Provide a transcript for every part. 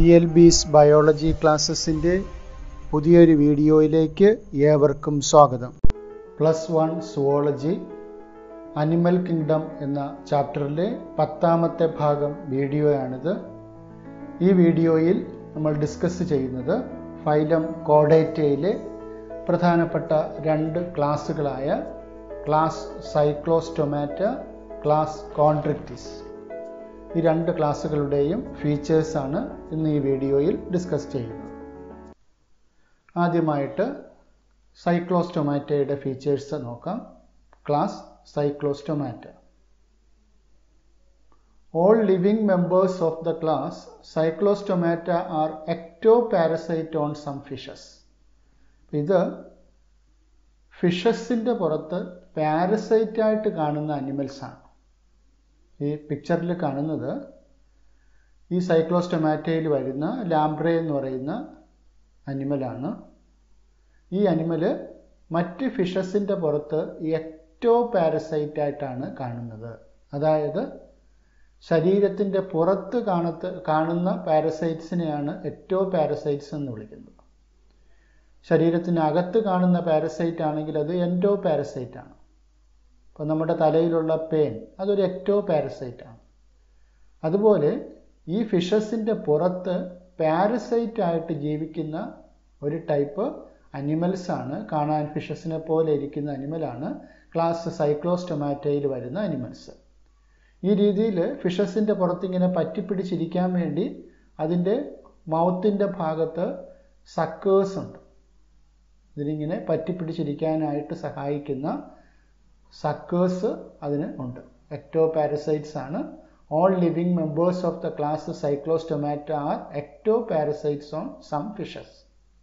P L B's biology ക്ലാസ്സസിൻ്റെ പുതിയൊരു വീഡിയോയിലേക്ക് ഏവർക്കും സ്വാഗതം plus one zoology animal kingdom എന്ന ചാപ്റ്ററിലെ പത്താമത്തെ ഭാഗം വീഡിയോയാണിത് ഈ വീഡിയോയിൽ നമ്മൾ ഡിസ്കസ് ചെയ്യുന്നത് ഫൈലം കോഡേറ്റയിലെ പ്രധാനപ്പെട്ട രണ്ട് ക്ലാസ്സുകളായ ക്ലാസ് സൈക്ലോസ്റ്റൊമാറ്റ ക്ലാസ് കോൺട്രിക്റ്റിസ് ഈ രണ്ട് ക്ലാസ്സുകളുടെയും ഫീച്ചേഴ്സാണ് ഇന്ന് ഈ വീഡിയോയിൽ ഡിസ്കസ് ചെയ്യുന്നത് ആദ്യമായിട്ട് സൈക്ലോസ്റ്റൊമാറ്റയുടെ ഫീച്ചേഴ്സ് നോക്കാം class Cyclostomata all living members of the class Cyclostomata are ectoparasite on some fishes ഇത് ഫിഷസിൻ്റെ പുറത്ത് പാരസൈറ്റായിട്ട് കാണുന്ന അനിമൽസാണ് ഈ പിക്ചറിൽ കാണുന്നത് ഈ സൈക്ലോസ്റ്റൊമാറ്റയിൽ വരുന്ന ലാംബ്രേ എന്ന് പറയുന്ന അനിമലാണ് ഈ അനിമൽ മറ്റ് ഫിഷസിൻ്റെ പുറത്ത് എക്ടോ പാരസൈറ്റ് ആയിട്ടാണ് കാണുന്നത് അതായത് ശരീരത്തിൻ്റെ പുറത്ത് കാണത്ത് കാണുന്ന പാരസൈറ്റ്സിനെയാണ് എക്ടോ പാരസൈറ്റ്സ് എന്ന് വിളിക്കുന്നത് ശരീരത്തിനകത്ത് കാണുന്ന പാരസൈറ്റ് ആണെങ്കിൽ അത് എൻഡോ പാരസൈറ്റ് ആണ് ഇപ്പോൾ നമ്മുടെ തലയിലുള്ള പേൻ അതൊരു എക്ടോ പാരസൈറ്റ് ആണ് അതുപോലെ ഈ ഫിഷസിൻ്റെ പുറത്ത് പാരസൈറ്റ് ആയിട്ട് ജീവിക്കുന്ന ഒരു ടൈപ്പ് അനിമൽസ് ആണ് കാണാൻ ഫിഷസിനെ പോലെ ഇരിക്കുന്ന അനിമലാണ് ക്ലാസ് സൈക്ലോസ്റ്റൊമാറ്റയിൽ വരുന്ന അനിമൽസ് ഈ രീതിയിൽ ഫിഷസിൻ്റെ പുറത്തിങ്ങനെ പറ്റിപ്പിടിച്ചിരിക്കാൻ വേണ്ടി അതിൻ്റെ മൗത്തിൻ്റെ ഭാഗത്ത് സക്കേഴ്സ് ഉണ്ട് ഇതിനിങ്ങനെ പറ്റിപ്പിടിച്ചിരിക്കാനായിട്ട് സഹായിക്കുന്ന സക്കേഴ്സ് അതിന് ഉണ്ട് എക്ടോ പാരസൈറ്റ്സ് ആണ് all living members of the class Cyclostomata are ectoparasites on some fishes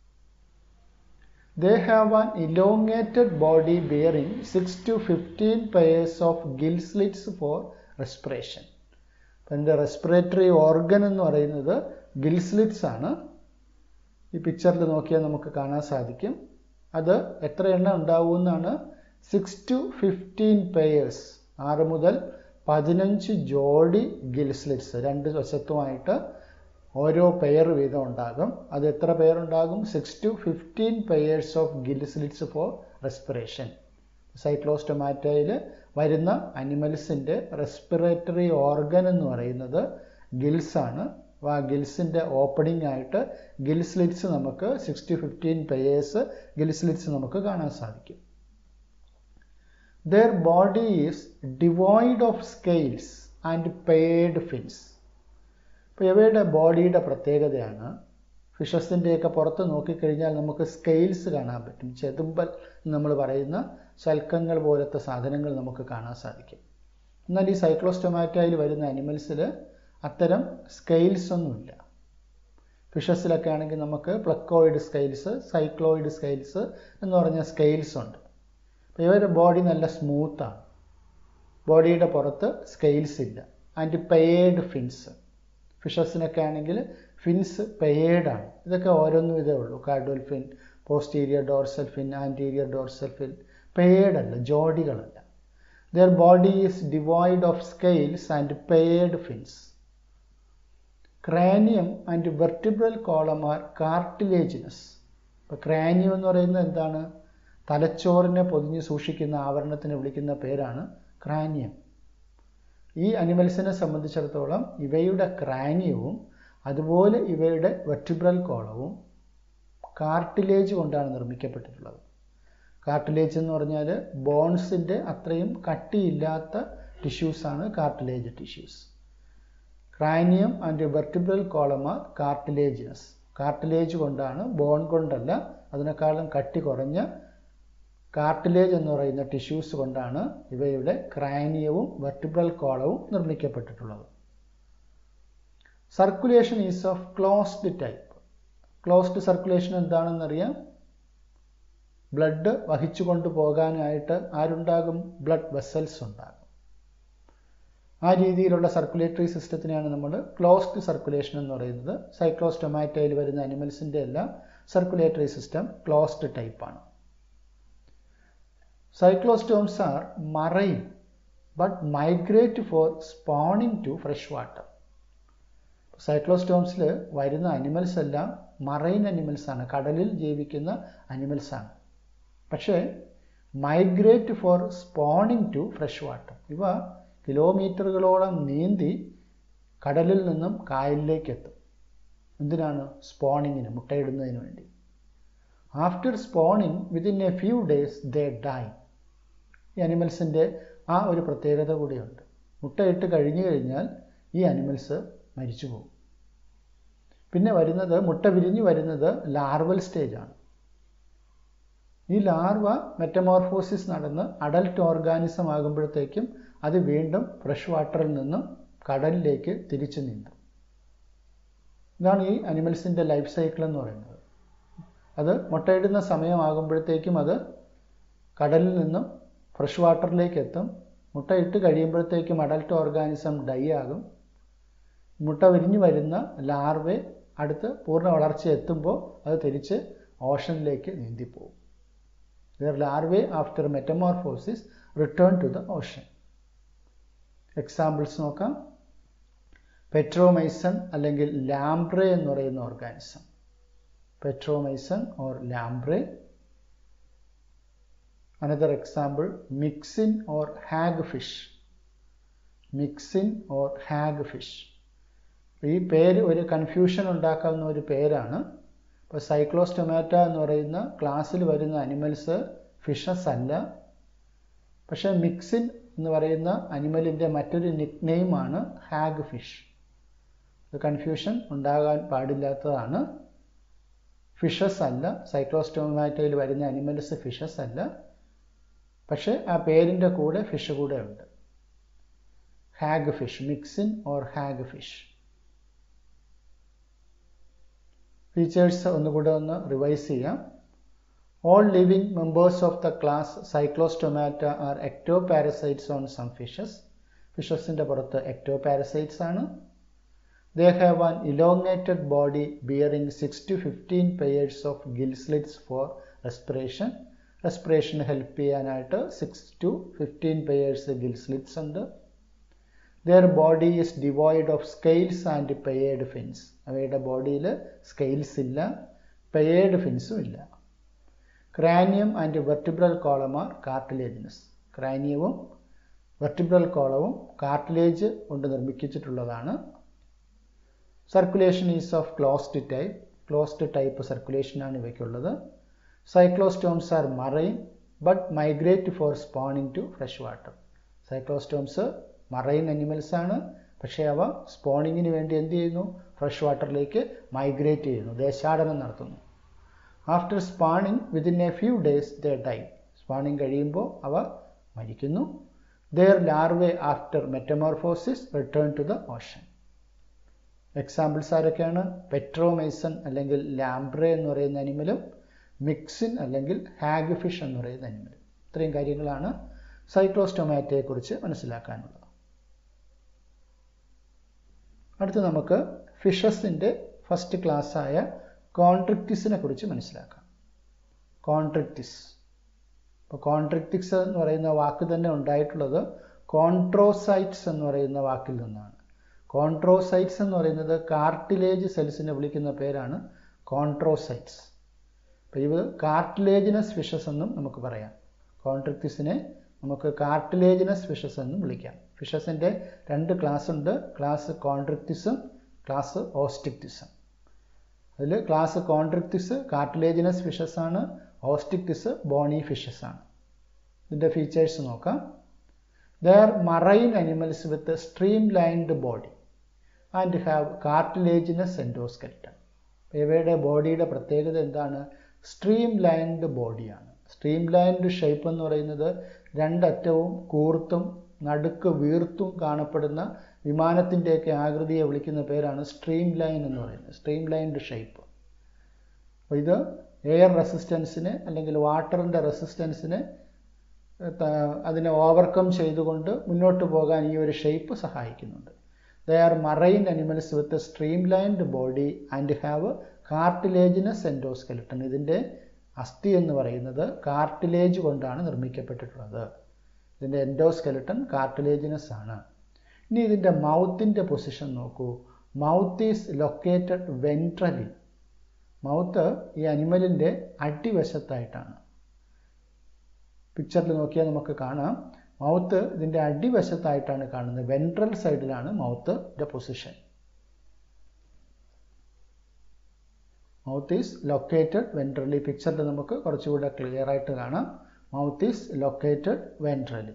they have an elongated body bearing six to fifteen pairs of gill slits for respiration അപ്പം എൻ്റെ respiratory organ എന്ന് പറയുന്നത് Gill slits ആണ് ഈ പിക്ചറിൽ നോക്കിയാൽ നമുക്ക് കാണാൻ സാധിക്കും അത് എത്ര എണ്ണം ഉണ്ടാവുമെന്നാണ് സിക്സ് ടു ഫിഫ്റ്റീൻ പെയേഴ്സ് ആറ് മുതൽ പതിനഞ്ച് ജോഡി ഗിൽസ്ലിറ്റ്സ് രണ്ട് വശത്തുമായിട്ട് ഓരോ പെയർ വീതം ഉണ്ടാകും അത് എത്ര പെയർ ഉണ്ടാകും six to fifteen pairs of gill slits for respiration സൈക്ലോസ്റ്റൊമാറ്റയിൽ വരുന്ന അനിമൽസിൻ്റെ റെസ്പിറേറ്ററി ഓർഗൻ എന്ന് പറയുന്നത് ഗിൽസ് ആണ് ആ ഗിൽസിൻ്റെ ഓപ്പണിംഗ് ആയിട്ട് ഗിൽ സ്ലിറ്റ്സ് നമുക്ക് six to fifteen pairs gill slits നമുക്ക് കാണാൻ സാധിക്കും their body is devoid of scales and paired fins ഇപ്പോൾ ഇവയുടെ ബോഡിയുടെ പ്രത്യേകതയാണ് ഫിഷസിൻ്റെയൊക്കെ പുറത്ത് നോക്കിക്കഴിഞ്ഞാൽ നമുക്ക് സ്കെയിൽസ് കാണാൻ പറ്റും ചെതുമ്പൽ നമ്മൾ പറയുന്ന ശൽക്കങ്ങൾ പോലത്തെ സാധനങ്ങൾ നമുക്ക് കാണാൻ സാധിക്കും എന്നാൽ ഈ സൈക്ലോസ്റ്റൊമാറ്റയിൽ വരുന്ന അനിമൽസിൽ അത്തരം സ്കെയിൽസ് ഒന്നുമില്ല ഫിഷസിലൊക്കെ ആണെങ്കിൽ നമുക്ക് പ്ലക്കോയിഡ് സ്കെയിൽസ് സൈക്ലോയിഡ് സ്കെയിൽസ് എന്ന് പറഞ്ഞ സ്കെയിൽസ് ഉണ്ട് അപ്പോൾ ഇവരുടെ ബോഡി നല്ല സ്മൂത്താണ് ബോഡിയുടെ പുറത്ത് സ്കെയിൽസ് ഇല്ല ആൻഡ് പെയേഡ് ഫിൻസ് ഫിഷസിനൊക്കെ ആണെങ്കിൽ ഫിൻസ് പെയേഡാണ് ഇതൊക്കെ ഓരോന്നും ഇതേ ഉള്ളൂ caudal fin posterior dorsal fin anterior dorsal fin paired അല്ല ജോഡികളല്ല their body is devoid of scales and paired fins cranium and vertebral column are cartilaginous ഇപ്പോൾ ക്രാനിയം എന്ന് പറയുന്നത് എന്താണ് തലച്ചോറിനെ പൊതിഞ്ഞ് സൂക്ഷിക്കുന്ന ആവരണത്തിന് വിളിക്കുന്ന പേരാണ് ക്രാനിയം ഈ അനിമൽസിനെ സംബന്ധിച്ചിടത്തോളം ഇവയുടെ ക്രാനിയവും അതുപോലെ ഇവയുടെ വെർട്ടിബ്രൽ കോളവും കാർട്ടിലേജ് കൊണ്ടാണ് നിർമ്മിക്കപ്പെട്ടിട്ടുള്ളത് കാർട്ടിലേജ് എന്ന് പറഞ്ഞാൽ ബോൺസിൻ്റെ അത്രയും കട്ടിയില്ലാത്ത ടിഷ്യൂസാണ് cartilage tissues cranium and vertebral column cartilaginous cartilage കൊണ്ടാണ് ബോൺ കൊണ്ടല്ല അതിനേക്കാളും കട്ടി കുറഞ്ഞ കാർട്ടിലേജ് എന്ന് പറയുന്ന ടിഷ്യൂസ് കൊണ്ടാണ് ഇവയുടെ ക്രാനിയവും വെർട്ടിബ്രൽ കോളവും നിർമ്മിക്കപ്പെട്ടിട്ടുള്ളത് circulation is of closed type closed circulation എന്താണെന്നറിയാം ബ്ലഡ് വഹിച്ചു കൊണ്ടുപോകാനായിട്ട് ആരുണ്ടാകും ബ്ലഡ് വെസൽസ് ഉണ്ടാകും ആ രീതിയിലുള്ള സർക്കുലേറ്ററി സിസ്റ്റത്തിനെയാണ് നമ്മൾ ക്ലോസ്ഡ് സർക്കുലേഷൻ എന്ന് പറയുന്നത് സൈക്ലോസ്റ്റൊമാറ്റയിൽ വരുന്ന അനിമൽസിൻ്റെ എല്ലാം സർക്കുലേറ്ററി സിസ്റ്റം ക്ലോസ്ഡ് ടൈപ്പാണ് cyclostomes are marine but migrate for spawning to fresh water സൈക്ലോസ്റ്റോംസിൽ വരുന്ന അനിമൽസ് എല്ലാം മറൈൻ അനിമൽസ് ആണ് കടലിൽ ജീവിക്കുന്ന അനിമൽസ് ആണ് പക്ഷേ migrate for spawning to fresh water ഇവ കിലോമീറ്ററുകളോളം നീന്തി കടലിൽ നിന്നും കായലിലേക്ക് എത്തും എന്തിനാണ് സ്പോണിങ്ങിന് മുട്ടയിടുന്നതിന് വേണ്ടി after spawning within a few days they die ഈ അനിമൽസിൻ്റെ ആ ഒരു പ്രത്യേകത കൂടിയുണ്ട് മുട്ടയിട്ട് കഴിഞ്ഞു കഴിഞ്ഞാൽ ഈ അനിമൽസ് മരിച്ചു പോകും പിന്നെ വരുന്നത് മുട്ട വിരിഞ്ഞു വരുന്നത് ലാർവൽ സ്റ്റേജാണ് ഈ ലാർവ മെറ്റമോർഫോസിസ് നടന്ന് അഡൽട്ട് ഓർഗാനിസം ആകുമ്പോഴത്തേക്കും അത് വീണ്ടും ഫ്രഷ് വാട്ടറിൽ നിന്നും കടലിലേക്ക് തിരിച്ചു നീന്തും ഇതാണ് ഈ അനിമൽസിൻ്റെ ലൈഫ് സൈക്കിൾ എന്ന് പറയുന്നത് അത് മുട്ടയിടുന്ന സമയമാകുമ്പോഴത്തേക്കും അത് കടലിൽ നിന്നും ഫ്രഷ് വാട്ടറിലേക്ക് എത്തും മുട്ടയിട്ട് കഴിയുമ്പോഴത്തേക്കും അഡൽട്ട് ഓർഗാനിസം ഡൈ ആകും മുട്ട വിരിഞ്ഞു വരുന്ന ലാർവെ അടുത്ത് പൂർണ്ണ വളർച്ച എത്തുമ്പോൾ അത് തിരിച്ച് ഓഷനിലേക്ക് നീന്തിപ്പോവും their larvae after metamorphosis return to the ocean examples നോക്കാം പെട്രോമൈസൺ അല്ലെങ്കിൽ ലാംബ്രെ എന്ന് പറയുന്ന organism Petromyzon or lamprey another example Myxine or hagfish Myxine or hagfish ഈ പേര് ഒരു കൺഫ്യൂഷൻ ഉണ്ടാക്കാവുന്ന ഒരു പേരാണ് ഇപ്പോൾ സൈക്ലോസ്റ്റൊമാറ്റ എന്ന് പറയുന്ന ക്ലാസ്സിൽ വരുന്ന അനിമൽസ് ഫിഷസ് അല്ല പക്ഷേ മിക്സിൻ എന്ന് പറയുന്ന അനിമലിൻ്റെ മറ്റൊരു നിക് നെയിമാണ് ഹാഗ് ഫിഷ് ഇത് കൺഫ്യൂഷൻ ഉണ്ടാകാൻ പാടില്ലാത്തതാണ് ഫിഷസ് അല്ല സൈക്ലോസ്റ്റോമാറ്റയിൽ വരുന്ന അനിമൽസ് ഫിഷസ് അല്ല പക്ഷേ ആ പേരിൻ്റെ കൂടെ ഫിഷ് കൂടെ ഉണ്ട് hagfish Myxine or hagfish features ഒന്നുകൂടെ ഒന്ന് റിവൈസ് ചെയ്യാം all living members of the class Cyclostomata are ectoparasites on some fishes ഫിഷസിൻ്റെ പുറത്ത് എക്ടോ പാരസൈറ്റ്സ് ആണ് they have an elongated body bearing six to fifteen pairs of gill slits for respiration respiration help ചെയ്യാനായിട്ട് six to fifteen pairs gill slits ഉണ്ട് their body is devoid of scales and paired fins അവയുടെ ബോഡിയിൽ scales ഇല്ല paired ഫിൻസും ഇല്ല cranium and vertebral column are cartilaginous ക്രാനിയവും vertebral കോളവും cartilage കൊണ്ട് നിർമ്മിച്ചിട്ടുള്ളതാണ് circulation is of closed type closed type സർക്കുലേഷനാണ് ഇവയ്ക്കുള്ളത് cyclostomes are marine but migrate for spawning to fresh water cyclostomes marine animals ആണ് പക്ഷേ അവ സ്പോണിങ്ങിന് വേണ്ടി എന്ത് ചെയ്യുന്നു ഫ്രഷ് വാട്ടറിലേക്ക് മൈഗ്രേറ്റ് ചെയ്യുന്നു ദേശാടനം നടത്തുന്നു after spawning within a few days the die spawning കഴിയുമ്പോൾ അവ മരിക്കുന്നു their larvae after metamorphosis return to the ocean examples ആരൊക്കെയാണ് പെട്രോമൈസൺ അല്ലെങ്കിൽ ലാംബ്രെ എന്ന് പറയുന്ന അനിമലും മിക്സിൻ അല്ലെങ്കിൽ ഹാഗ് ഫിഷ് എന്ന് പറയുന്ന അനിമലും ഇത്രയും കാര്യങ്ങളാണ് സൈക്ലോസ്റ്റൊമാറ്റയെക്കുറിച്ച് മനസ്സിലാക്കാനുള്ളത് അടുത്ത് നമുക്ക് ഫിഷസിൻ്റെ ഫസ്റ്റ് ക്ലാസ്സായ കോൺട്രിക്റ്റിസിനെ കുറിച്ച് മനസ്സിലാക്കാം കോൺട്രിക്റ്റിസ് ഇപ്പോൾ കോൺട്രിക്റ്റിക്സ് എന്ന് പറയുന്ന വാക്ക് തന്നെ ഉണ്ടായിട്ടുള്ളത് കോൺട്രോസൈറ്റ്സ് എന്ന് പറയുന്ന വാക്കിൽ നിന്നാണ് കോൺട്രോസൈറ്റ്സ് എന്ന് പറയുന്നത് കാർട്ടിലേജ് സെൽസിനെ വിളിക്കുന്ന പേരാണ് കോൺട്രോസൈറ്റ്സ് അപ്പോൾ ഇത് കാർട്ടിലേജിനസ് ഫിഷസ് എന്നും നമുക്ക് പറയാം കോൺട്രിക്റ്റിസിനെ നമുക്ക് കാർട്ടിലേജിനസ് ഫിഷസ് എന്നും വിളിക്കാം ഫിഷസിൻ്റെ രണ്ട് ക്ലാസ് ഉണ്ട് ക്ലാസ് കോൺട്രിക്റ്റിസും ക്ലാസ് ഓസ്റ്റിക്റ്റിസും അതിൽ ക്ലാസ് കോൺട്രിക്റ്റിസ് കാർട്ടിലേജിനസ് ഫിഷസ് ആണ് ഓസ്റ്റിക്റ്റിസ് ബോണി ഫിഷസ് ആണ് ഇതിൻ്റെ ഫീച്ചേഴ്സ് നോക്കാം they are marine animals with streamlined body and have cartilaginous endoskeleton ഇവയുടെ ബോഡിയുടെ പ്രത്യേകത എന്താണ് സ്ട്രീം ലൈൻഡ് ബോഡിയാണ് സ്ട്രീം ലൈൻഡ് ഷേപ്പ് എന്ന് പറയുന്നത് രണ്ടറ്റവും കൂർത്തും നടുക്ക് വീർത്തും കാണപ്പെടുന്ന വിമാനത്തിൻ്റെയൊക്കെ ആകൃതിയെ വിളിക്കുന്ന പേരാണ് സ്ട്രീം ലൈൻ എന്ന് പറയുന്നത് സ്ട്രീം ലൈൻഡ് ഷേപ്പ് അപ്പോൾ ഇത് എയർ റെസിസ്റ്റൻസിനെ അല്ലെങ്കിൽ വാട്ടറിൻ്റെ റെസിസ്റ്റൻസിനെ അതിനെ ഓവർകം ചെയ്തുകൊണ്ട് മുന്നോട്ട് പോകാൻ ഈ ഒരു ഷേപ്പ് സഹായിക്കുന്നുണ്ട് they are marine animals with streamlined body and have cartilaginous endoskeleton ഇതിൻ്റെ അസ്ഥി എന്ന് പറയുന്നത് കാർട്ടിലേജ് കൊണ്ടാണ് നിർമ്മിക്കപ്പെട്ടിട്ടുള്ളത് ഇതിൻ്റെ എൻഡോസ്കെലട്ടൺ കാർട്ടിലേജിനസ് ആണ് ഇനി ഇതിൻ്റെ മൗത്തിൻ്റെ പൊസിഷൻ നോക്കൂ mouth is located ventrally mouth ഈ അനിമലിൻ്റെ അടിവശത്തായിട്ടാണ് പിക്ചറിൽ നോക്കിയാൽ നമുക്ക് കാണാം മൗത്ത് ഇതിൻ്റെ അടിവശത്തായിട്ടാണ് കാണുന്നത് വെൻട്രൽ സൈഡിലാണ് മൗത്തിൻ്റെ position mouth is located ventrally പിക്ചറിൽ നമുക്ക് കുറച്ചുകൂടെ ക്ലിയർ ആയിട്ട് കാണാം mouth is located ventrally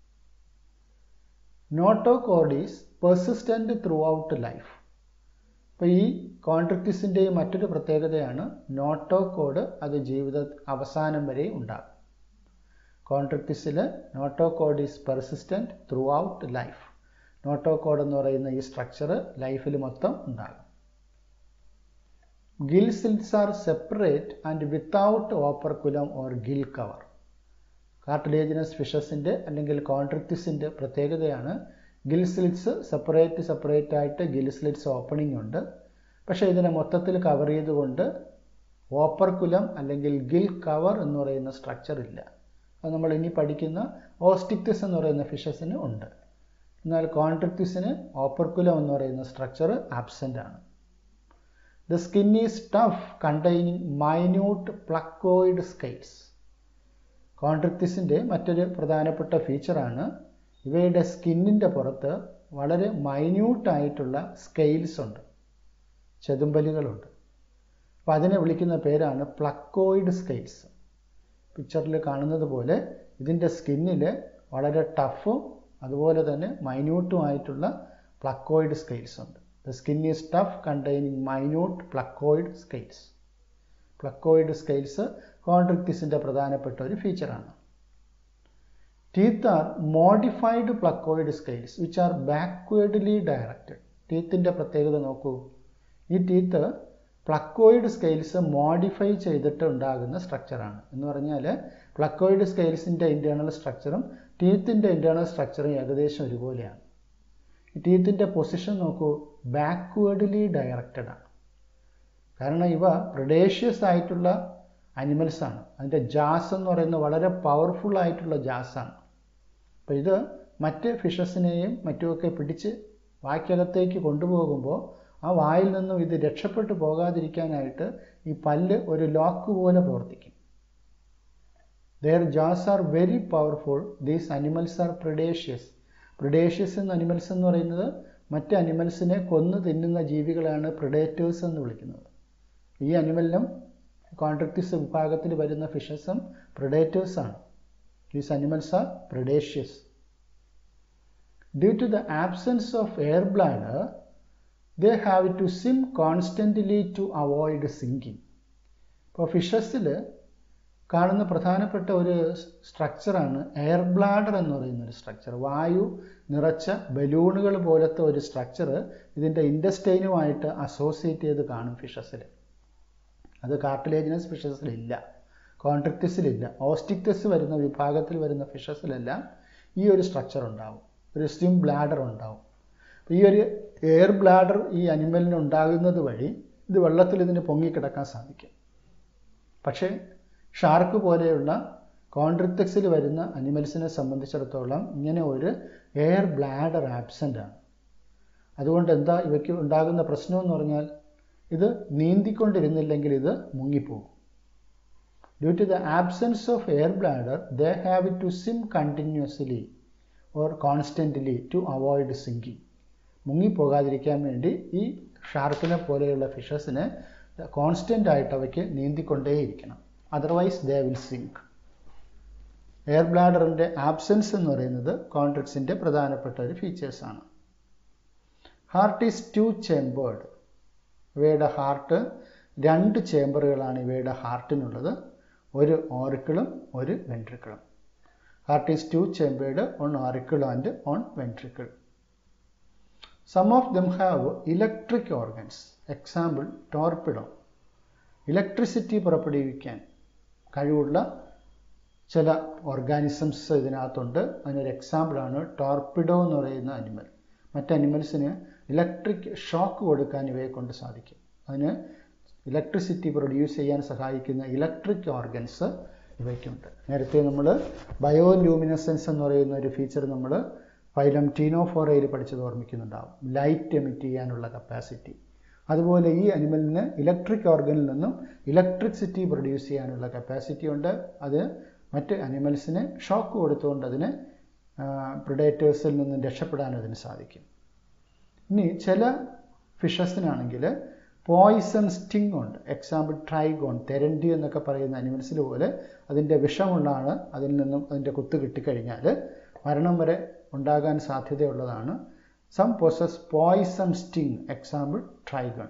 notochord is persistent throughout life അപ്പോൾ ഈ കോൺട്രക്റ്റിസിൻ്റെയും മറ്റൊരു പ്രത്യേകതയാണ് നോട്ടോകോഡ് അത് ജീവിത അവസാനം വരെ ഉണ്ടാകും കോൺട്രക്റ്റിസിൽ notochord is persistent throughout life notochord എന്ന് പറയുന്ന ഈ സ്ട്രക്ചർ ലൈഫിൽ മൊത്തം ഉണ്ടാകും gill slits are separate and without operculum or gill cover cartilaginous ഫിഷസിൻ്റെ അല്ലെങ്കിൽ കോൺട്രക്റ്റിസിൻ്റെ പ്രത്യേകതയാണ് ഗിൽ സ്ലിറ്റ്സ് സെപ്പറേറ്റ് സെപ്പറേറ്റ് ആയിട്ട് ഗിൽ സ്ലിറ്റ്സ് ഓപ്പണിംഗ് ഉണ്ട് പക്ഷേ ഇതിനെ മൊത്തത്തിൽ കവർ ചെയ്തുകൊണ്ട് ഓപ്പർക്കുലം അല്ലെങ്കിൽ ഗിൽ കവർ എന്ന് പറയുന്ന സ്ട്രക്ചർ ഇല്ല അത് നമ്മൾ ഇനി പഠിക്കുന്ന ഓസ്റ്റിക്തിസ് എന്ന് പറയുന്ന ഫിഷസിന് ഉണ്ട് എന്നാൽ കോൺട്രക്റ്റിസിന് ഓപ്പർക്കുലം എന്ന് പറയുന്ന സ്ട്രക്ചർ ആബ്സെൻ്റ് ആണ് the skin is tough containing minute placoid scales കോൺട്രക്റ്റിസിൻ്റെ മറ്റൊരു പ്രധാനപ്പെട്ട ഫീച്ചറാണ് ഇവയുടെ സ്കിന്നിൻ്റെ പുറത്ത് വളരെ മൈന്യൂട്ടായിട്ടുള്ള സ്കെയിൽസ് ഉണ്ട് ചെതുമ്പലുകളുണ്ട് അപ്പോൾ അതിനെ വിളിക്കുന്ന പേരാണ് പ്ലക്കോയിഡ് സ്കെയിൽസ് പിക്ചറിൽ കാണുന്നത് പോലെ ഇതിൻ്റെ സ്കിന്നിൽ വളരെ ടഫും അതുപോലെ തന്നെ മൈന്യൂട്ടുമായിട്ടുള്ള പ്ലക്കോയിഡ് സ്കെയിൽസ് ഉണ്ട് the skin is tough containing minute placoid scales placoid scales കോൺട്രിക്റ്റിസിൻ്റെ പ്രധാനപ്പെട്ട ഒരു ഫീച്ചറാണ് teeth are modified placoid scales which are backwardly directed ടീത്തിൻ്റെ പ്രത്യേകത നോക്കൂ ഈ ടീത്ത് പ്ലക്കോയിഡ് സ്കെയിൽസ് മോഡിഫൈ ചെയ്തിട്ട് ഉണ്ടാകുന്ന സ്ട്രക്ചറാണ് എന്ന് പറഞ്ഞാൽ പ്ലക്കോയിഡ് സ്കെയിൽസിൻ്റെ ഇൻറ്റേർണൽ സ്ട്രക്ചറും ടീത്തിൻ്റെ ഇൻറ്റേർണൽ സ്ട്രക്ചറും ഏകദേശം ഒരുപോലെയാണ് ഈ ടീത്തിൻ്റെ പൊസിഷൻ നോക്കൂ ബാക്ക്വേർഡ്ലി ഡയറക്റ്റഡ് ആണ് കാരണം ഇവ പ്രഡേഷ്യസ് ആയിട്ടുള്ള അനിമൽസ് ആണ് അതിൻ്റെ ജാസ് എന്ന് പറയുന്നത് വളരെ പവർഫുൾ ആയിട്ടുള്ള ജാസാണ് അപ്പോൾ ഇത് മറ്റ് ഫിഷസിനെയും മറ്റുമൊക്കെ പിടിച്ച് വായ്ക്കകത്തേക്ക് കൊണ്ടുപോകുമ്പോൾ ആ വായിൽ നിന്നും ഇത് രക്ഷപ്പെട്ടു പോകാതിരിക്കാനായിട്ട് ഈ പല്ല് ഒരു ലോക്ക് പോലെ പ്രവർത്തിക്കും their jaws are very powerful these animals are predaceous predaceous എന്ന അനിമൽസ് എന്ന് പറയുന്നത് മറ്റ് അനിമൽസിനെ കൊന്നു തിന്നുന്ന ജീവികളാണ് പ്രിഡേറ്റേഴ്സ് എന്ന് വിളിക്കുന്നത് ഈ അനിമലിനും കോൺട്രക്റ്റിസ് വിഭാഗത്തിൽ വരുന്ന ഫിഷസും പ്രിഡേറ്റേഴ്സ് ആണ് these animals are predaceous due to the absence of air bladder they have to swim constantly to avoid sinking ഇപ്പോൾ ഫിഷസിൽ കാണുന്ന പ്രധാനപ്പെട്ട ഒരു സ്ട്രക്ചറാണ് എയർ ബ്ലാഡർ എന്ന് പറയുന്ന ഒരു സ്ട്രക്ചർ വായു നിറച്ച ബലൂണുകൾ പോലത്തെ ഒരു സ്ട്രക്ചർ ഇതിൻ്റെ ഇൻഡസ്റ്റൈനുമായിട്ട് അസോസിയേറ്റ് ചെയ്ത് കാണും ഫിഷസിൽ അത് കാർട്ടിലേജിനസ് ഫിഷസിലില്ല കോൺട്രിക്റ്റിസിലില്ല ഓസ്റ്റിക്റ്റസ് വരുന്ന വിഭാഗത്തിൽ വരുന്ന ഫിഷസിലെല്ലാം ഈ ഒരു സ്ട്രക്ചർ ഉണ്ടാവും ഒരു സ്റ്റിം ബ്ലാഡർ ഉണ്ടാവും ഈ ഒരു എയർ ബ്ലാഡർ ഈ അനിമലിന് ഉണ്ടാകുന്നത് വഴി ഇത് വെള്ളത്തിൽ ഇതിന് പൊങ്ങിക്കിടക്കാൻ സാധിക്കും പക്ഷേ ഷാർക്ക് പോലെയുള്ള കോൺട്രിക്റ്റക്സിൽ വരുന്ന അനിമൽസിനെ സംബന്ധിച്ചിടത്തോളം ഇങ്ങനെ ഒരു എയർ ബ്ലാഡർ ആബ്സെൻ്റ് ആണ് അതുകൊണ്ട് എന്താ ഇവയ്ക്ക് ഉണ്ടാകുന്ന പ്രശ്നം എന്ന് പറഞ്ഞാൽ ഇത് നീന്തിക്കൊണ്ടിരുന്നില്ലെങ്കിൽ ഇത് മുങ്ങിപ്പോകും due to the absence of air bladder they have to swim continuously or constantly to avoid sinking മുങ്ങിപ്പോകാതിരിക്കാൻ വേണ്ടി ഈ ഷാർക്കിനെ പോലെയുള്ള ഫിഷസിന് കോൺസ്റ്റൻ്റ് ആയിട്ട് അവയ്ക്ക് നീന്തിക്കൊണ്ടേയിരിക്കണം otherwise they will sink air ബ്ലാഡറിൻ്റെ ആബ്സെൻസ് എന്ന് പറയുന്നത് കോൺട്രിക്സിൻ്റെ പ്രധാനപ്പെട്ട ഒരു ഫീച്ചേഴ്സാണ് ഹാർട്ട് ഈസ് ടു ചേമ്പേർഡ് ഇവയുടെ ഹാർട്ട് രണ്ട് ചേമ്പറുകളാണ് ഇവയുടെ ഹാർട്ടിനുള്ളത് ഒരു ഓറിക്കിളും ഒരു വെൻട്രിക്കിളും heart is two chambered one auricle and one ventricle some of them have electric organs example torpedo electricity പുറപ്പെടുവിക്കാൻ കഴിവുള്ള ചില ഓർഗാനിസംസ് ഇതിനകത്തുണ്ട് അതിനൊരു എക്സാമ്പിളാണ് ടോർപിഡോ എന്ന് പറയുന്ന അനിമൽ മറ്റ് അനിമൽസിന് ഇലക്ട്രിക് ഷോക്ക് കൊടുക്കാൻ ഇവയെ കൊണ്ട് സാധിക്കും അതിന് ഇലക്ട്രിസിറ്റി പ്രൊഡ്യൂസ് ചെയ്യാൻ സഹായിക്കുന്ന ഇലക്ട്രിക് ഓർഗൻസ് ഇവയ്ക്കുണ്ട് നേരത്തെ നമ്മൾ ബയോലൂമിനസൻസ് എന്ന് പറയുന്ന ഒരു ഫീച്ചർ നമ്മൾ ഫൈലം ടീനോഫോറയിൽ പഠിച്ചത് ഓർമ്മിക്കുന്നുണ്ടാവും ലൈറ്റ് എമിറ്റ് ചെയ്യാനുള്ള കപ്പാസിറ്റി അതുപോലെ ഈ അനിമലിന് ഇലക്ട്രിക് ഓർഗനിൽ നിന്നും ഇലക്ട്രിസിറ്റി പ്രൊഡ്യൂസ് ചെയ്യാനുള്ള കപ്പാസിറ്റി ഉണ്ട് അത് മറ്റ് അനിമൽസിന് ഷോക്ക് കൊടുത്തുകൊണ്ട് അതിന് പ്രിഡേറ്റേഴ്സിൽ നിന്നും രക്ഷപ്പെടാൻ അതിന് സാധിക്കും ഇനി ചില ഫിഷസിനാണെങ്കിൽ പോയിസൺ സ്റ്റിങ് ഉണ്ട് എക്സാമ്പിൾ ട്രൈഗോൺ തെരണ്ടി എന്നൊക്കെ പറയുന്ന അനിമൽസിൽ പോലെ അതിൻ്റെ വിഷമുള്ളാണ് അതിൽ നിന്നും അതിൻ്റെ കുത്ത് കിട്ടിക്കഴിഞ്ഞാൽ മരണം വരെ ഉണ്ടാകാൻ സാധ്യതയുള്ളതാണ് some possess poison sting example Trygon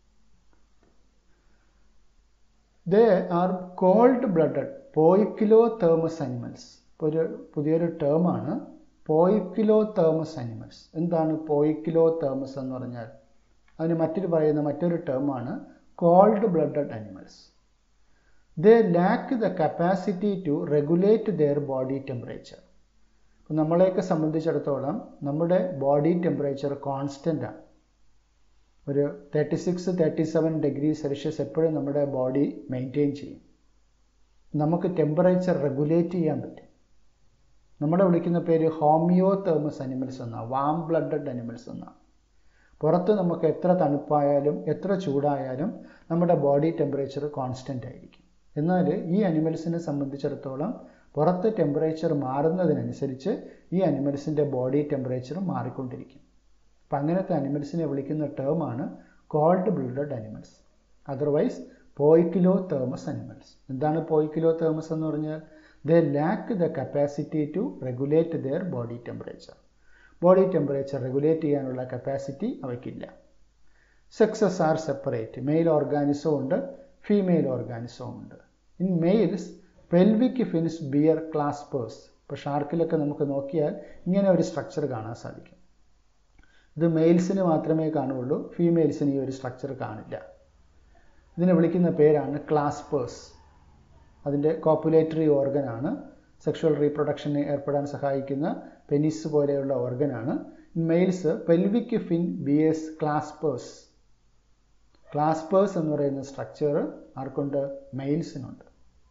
they are cold blooded poikilothermous animals ഇപ്പോൾ ഒരു പുതിയൊരു ടേമാണ് പോയിക്കിലോ തേമസ് അനിമൽസ് എന്താണ് പോയിക്കിലോ തേമസ് എന്ന് പറഞ്ഞാൽ അതിന് മറ്റൊരു പറയുന്ന മറ്റൊരു ടേമാണ് cold blooded animals they lack the capacity to regulate their body temperature ഇപ്പം നമ്മളെയൊക്കെ സംബന്ധിച്ചിടത്തോളം നമ്മുടെ ബോഡി ടെമ്പറേച്ചർ കോൺസ്റ്റൻ്റ് ആണ് ഒരു thirty six thirty seven degree Celsius എപ്പോഴും നമ്മുടെ ബോഡി മെയിൻറ്റെയിൻ ചെയ്യും നമുക്ക് ടെമ്പറേച്ചർ റെഗുലേറ്റ് ചെയ്യാൻ പറ്റും നമ്മളെ വിളിക്കുന്ന പേര് ഹോമിയോ തേമസ് അനിമൽസ് എന്നാണ് വാം ബ്ലഡഡ് അനിമൽസ് എന്നാണ് പുറത്ത് നമുക്ക് എത്ര തണുപ്പായാലും എത്ര ചൂടായാലും നമ്മുടെ ബോഡി ടെമ്പറേച്ചർ കോൺസ്റ്റൻ്റ് ആയിരിക്കും എന്നാൽ ഈ അനിമൽസിനെ സംബന്ധിച്ചിടത്തോളം പുറത്ത് ടെമ്പറേച്ചർ മാറുന്നതിനനുസരിച്ച് ഈ അനിമൽസിൻ്റെ ബോഡി ടെമ്പറേച്ചർ മാറിക്കൊണ്ടിരിക്കും അപ്പം അങ്ങനത്തെ അനിമൽസിനെ വിളിക്കുന്ന ടേമാണ് cold blooded animals otherwise poikilothermous animals എന്താണ് പോയിക്കിലോ തേമസ് എന്ന് പറഞ്ഞാൽ they lack the capacity to regulate their body temperature body temperature regulate ചെയ്യാനുള്ള കപ്പാസിറ്റി അവയ്ക്കില്ല സെക്സസ് ആർ സെപ്പറേറ്റ് മെയിൽ ഓർഗാനിസവും ഉണ്ട് ഫീമെയിൽ ഓർഗാനിസവും ഉണ്ട് in males pelvic fins bear claspers ഇപ്പോൾ ഷാർക്കിലൊക്കെ നമുക്ക് നോക്കിയാൽ ഇങ്ങനെ ഒരു സ്ട്രക്ചർ കാണാൻ സാധിക്കും ഇത് മെയിൽസിന് മാത്രമേ കാണുള്ളൂ ഫീമെയിൽസിന് ഈ ഒരു സ്ട്രക്ചർ കാണില്ല ഇതിനെ വിളിക്കുന്ന പേരാണ് ക്ലാസ്പേഴ്സ് അതിൻ്റെ കോപ്പുലേറ്ററി ഓർഗനാണ് സെക്ഷുവൽ റീപ്രൊഡക്ഷന് ഏർപ്പെടാൻ സഹായിക്കുന്ന പെനിസ് പോലെയുള്ള ഓർഗനാണ് males pelvic fin bears claspers claspers എന്ന് പറയുന്ന സ്ട്രക്ചർ ആർക്കുണ്ട് മെയിൽസിനുണ്ട്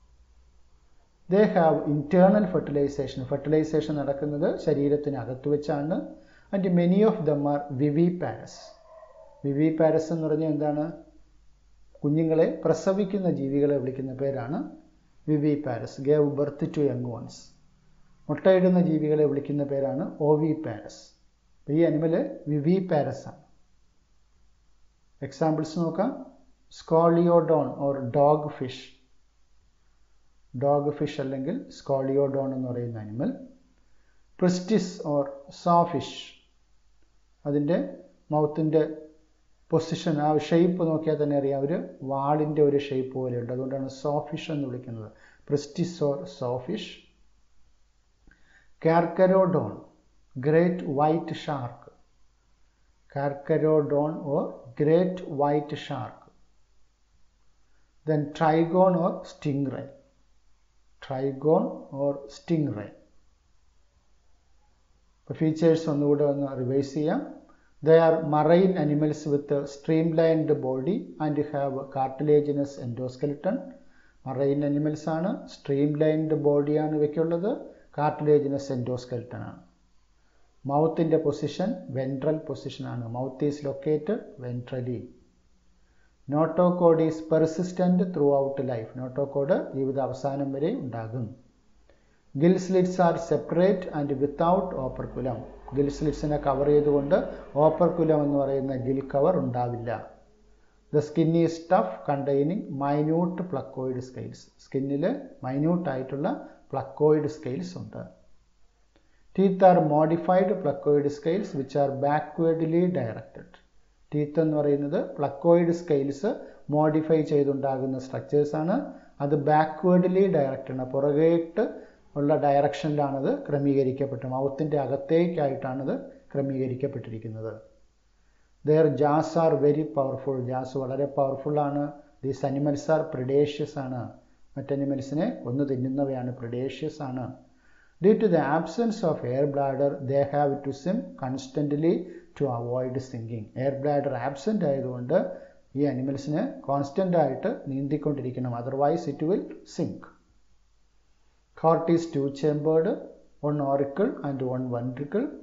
they have internal fertilization fertilization നടക്കുന്നത് ശരീരത്തിനകത്ത് വെച്ചാണ് and many of them are viviparous viviparous എന്ന് പറഞ്ഞാൽ എന്താണ് കുഞ്ഞുങ്ങളെ പ്രസവിക്കുന്ന ജീവികളെ വിളിക്കുന്ന പേരാണ് viviparous gave birth to young ones മുട്ടയിടുന്ന ജീവികളെ വിളിക്കുന്ന പേരാണ് ഓവി പാരസ് ഈ അനിമല് വിവി പാരസ് ആണ് എക്സാമ്പിൾസ് നോക്കാം Scoliodon or dogfish dogfish അല്ലെങ്കിൽ സ്കോളിയോഡോൺ എന്ന് പറയുന്ന അനിമൽ പ്രിസ്റ്റിസ് ഓർ സോഫിഷ് അതിൻ്റെ മൗത്തിൻ്റെ പൊസിഷൻ ആ ഷേപ്പ് നോക്കിയാൽ തന്നെ അറിയാം ഒരു വാളിൻ്റെ ഒരു ഷേപ്പ് പോലെയുണ്ട് അതുകൊണ്ടാണ് സോഫിഷ് എന്ന് വിളിക്കുന്നത് Pristis or sawfish Carcharodon great white shark Carcharodon or great white shark then Trygon or stingray Trygon or stingray features ഒന്നുകൂടെ ഒന്ന് റിവൈസ് ചെയ്യാം they are marine animals with streamlined body and have cartilaginous endoskeleton marine animals ആണ് streamlined ബോഡിയാണ് ഇവയ്ക്കുള്ളത് cartilaginous endoskeleton ആണ് മൗത്തിൻ്റെ position ventral പൊസിഷനാണ് mouth is located ventrally notochord is persistent throughout life notochord ജീവിത അവസാനം വരെ ഉണ്ടാകും Gill slits are separate and without operculum gill സ്ലിറ്റ്സിനെ കവർ ചെയ്തുകൊണ്ട് ഓപ്പർക്കുലം എന്ന് പറയുന്ന ഗിൽ കവർ ഉണ്ടാവില്ല the skin is tough containing minute placoid scales സ്കിന്നിൽ മൈന്യൂട്ട് ആയിട്ടുള്ള പ്ലക്കോയിഡ് സ്കെയിൽസ് ഉണ്ട് teeth are modified placoid scales which are backwardly directed teeth എന്ന് പറയുന്നത് പ്ലക്കോയിഡ് സ്കെയിൽസ് മോഡിഫൈ ചെയ്തുണ്ടാകുന്ന സ്ട്രക്ചേഴ്സാണ് അത് ബാക്ക്വേർഡ്ലി ഡയറക്റ്റഡ് പുറകേട്ട് ഉള്ള ഡയറക്ഷനിലാണത് ക്രമീകരിക്കപ്പെട്ടത് മൗത്തിൻ്റെ അകത്തേക്കായിട്ടാണത് ക്രമീകരിക്കപ്പെട്ടിരിക്കുന്നത് their jaws are very powerful jaws വളരെ പവർഫുള്ളാണ് ദീസ് അനിമൽസ് ആർ പ്രിഡേഷ്യസ് ആണ് മറ്റനിമൽസിനെ ഒന്ന് തിന്നുന്നവയാണ് പ്രിഡേഷ്യസ് ആണ് due to the absence of air bladder they have to swim constantly to avoid sinking air bladder absent ആയതുകൊണ്ട് ഈ അനിമൽസിന് കോൺസ്റ്റൻ്റ് ആയിട്ട് നീന്തിക്കൊണ്ടിരിക്കണം otherwise it will sink Heart is two chambered, one auricle and one ventricle.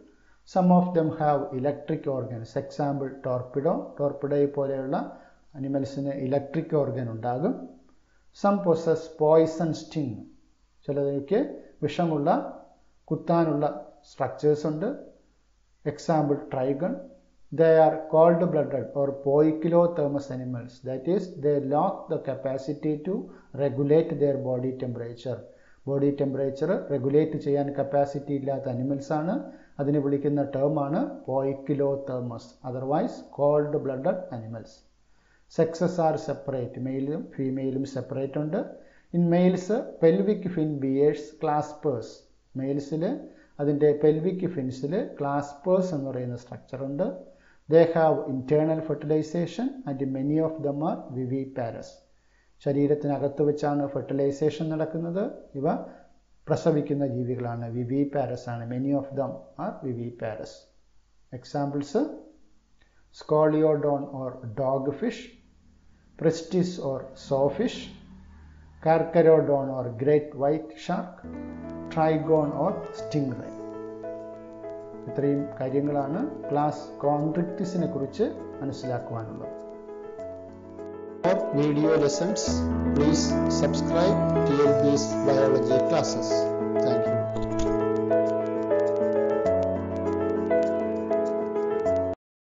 Some of them have electric organs example torpedo ടോർപിഡോയെ പോലെയുള്ള അനിമൽസിന് electric organ ഉണ്ടാകും some possess poison sting ചിലതിലേക്ക് വിഷമുള്ള കുത്താനുള്ള സ്ട്രക്ചേഴ്സ് ഉണ്ട് example Trygon they are cold blooded or poikilothermous animals that is they lack the capacity to regulate their body temperature body temperature regulate ചെയ്യാൻ capacity ഇല്ലാത്ത animals ആണ് അതിന് വിളിക്കുന്ന ടേമാണ് poikilothermous otherwise cold blooded animals sexes are separate മെയിലും ഫീമെയിലും separate ഉണ്ട് in males pelvic fin bears claspers മെയിൽസിൽ അതിൻ്റെ പെൽവിക് ഫിൻസിൽ ക്ലാസ്പേഴ്സ് എന്ന് പറയുന്ന സ്ട്രക്ചർ ഉണ്ട് they have internal fertilization and many of them are viviparous ശരീരത്തിനകത്ത് വെച്ചാണ് ഫെർട്ടിലൈസേഷൻ നടക്കുന്നത് ഇവ പ്രസവിക്കുന്ന ജീവികളാണ് വിവി പാരസ് ആണ് many of them are viviparous examples scoliodon or dogfish Pristis or sawfish Carcharodon or great white shark Trygon or stingray ഇത്രയും കാര്യങ്ങളാണ് class കോൺട്രിക്റ്റിസിനെ കുറിച്ച് മനസ്സിലാക്കുവാനുള്ളത് For video lessons, please subscribe TLB's biology classes. Thank you.